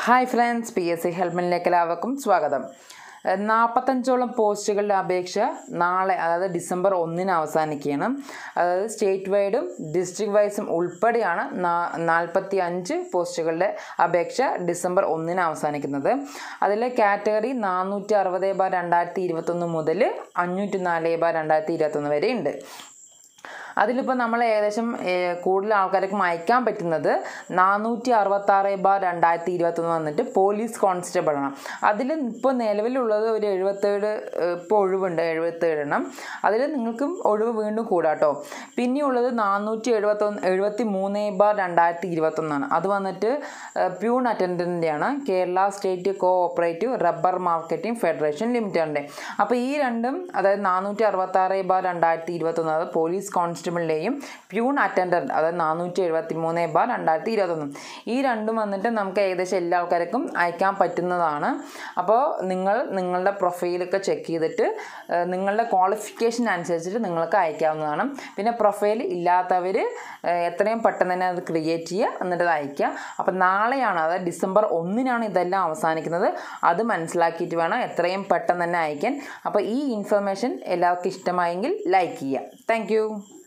hi friends P S C ഹെൽമെറ്റിലേക്ക് എല്ലാവർക്കും സ്വാഗതം ഏഹ് നാൽപ്പത്തഞ്ചോളം പോസ്റ്റുകളുടെ അപേക്ഷ നാളെ അതായത് ഡിസംബർ ഒന്നിന് അവസാനിക്കുകയാണ് അതായത് സ്റ്റേറ്റ് വൈഡും ഡിസ്ട്രിക്ട് വൈസും ഉൾപ്പെടെയാണ് നാൽപ്പത്തി അഞ്ച് പോസ്റ്റുകളുടെ അപേക്ഷ ഡിസംബർ ഒന്നിന് അവസാനിക്കുന്നത് അതിലെ കാറ്റഗറി നാനൂറ്റി അറുപത് ബാർ രണ്ടായിരത്തി ഇരുപത്തൊന്ന് മുതൽ അഞ്ഞൂറ്റി നാല് ബാർ രണ്ടായിരത്തി ഇരുപത്തൊന്ന് വരെ ഉണ്ട് അതിലിപ്പോൾ നമ്മൾ ഏകദേശം ഏഹ്, കൂടുതൽ ആൾക്കാർക്കും അയക്കാൻ പറ്റുന്നത് നാനൂറ്റി അറുപത്താറ് ബാർ രണ്ടായിരത്തി ഇരുപത്തൊന്ന് വന്നിട്ട് പോലീസ് കോൺസ്റ്റബിൾ ആണ് അതിൽ ഇപ്പോൾ നിലവിലുള്ളത് ഒരു എഴുപത്തേഴ് ഇപ്പോൾ ഒഴിവുണ്ട് എഴുപത്തേഴ് എണ്ണം അതിൽ നിങ്ങൾക്കും ഒഴിവ് വീണ്ടും കൂടാട്ടോ പിന്നെയുള്ളത് നാനൂറ്റി എഴുപത്തൊന്ന് എഴുപത്തി മൂന്ന് ബാർ രണ്ടായിരത്തി ഇരുപത്തൊന്നാണ് അത് വന്നിട്ട് പ്യൂൺ അറ്റൻഡൻറ്റിൻ്റെയാണ് Kerala state co operative rubber marketing federation ലിമിറ്റഡിൻ്റെ അപ്പോൾ ഈ രണ്ടും അതായത് നാനൂറ്റി അറുപത്താറ് ബാർ രണ്ടായിരത്തി ഇരുപത്തൊന്ന് അത് പോലീസ് കോൺസ്റ്റബിളിൻ്റെയും പ്യൂൺ അറ്റൻഡൻറ്റ് അതായത് നാനൂറ്റി എഴുപത്തി മൂന്ന് ബാർ രണ്ടായിരത്തി ഇരുപത്തൊന്നും ഈ രണ്ടും വന്നിട്ട് നമുക്ക് ഏകദേശം എല്ലാ ആൾക്കാർക്കും അയക്കാൻ പറ്റുന്നതാണ് അപ്പോൾ നിങ്ങൾ നിങ്ങളുടെ പ്രൊഫൈലൊക്കെ ചെക്ക് ചെയ്തിട്ട് ഏഹ്, നിങ്ങളുടെ ക്വാളിഫിക്കേഷൻ അനുസരിച്ചിട്ട് നിങ്ങൾക്ക് അയക്കാവുന്നതാണ് പിന്നെ പ്രൊഫൈൽ ഇല്ലാത്തവർ എത്രയും പെട്ടെന്ന് തന്നെ അത് ക്രിയേറ്റ് ചെയ്യുക എന്നിട്ട് അത് അയക്കുക അപ്പോൾ നാളെയാണ് അതായത് ഡിസംബർ ഒന്നിനാണ് ഇതെല്ലാം അവസാനിക്കുന്നത് അത് മനസ്സിലാക്കിയിട്ട് വേണം എത്രയും പെട്ടെന്ന് തന്നെ അയക്കാൻ അപ്പോൾ ഈ ഇൻഫർമേഷൻ എല്ലാവർക്കും ഇഷ്ടമായെങ്കിൽ ലൈക്ക് ചെയ്യുക താങ്ക്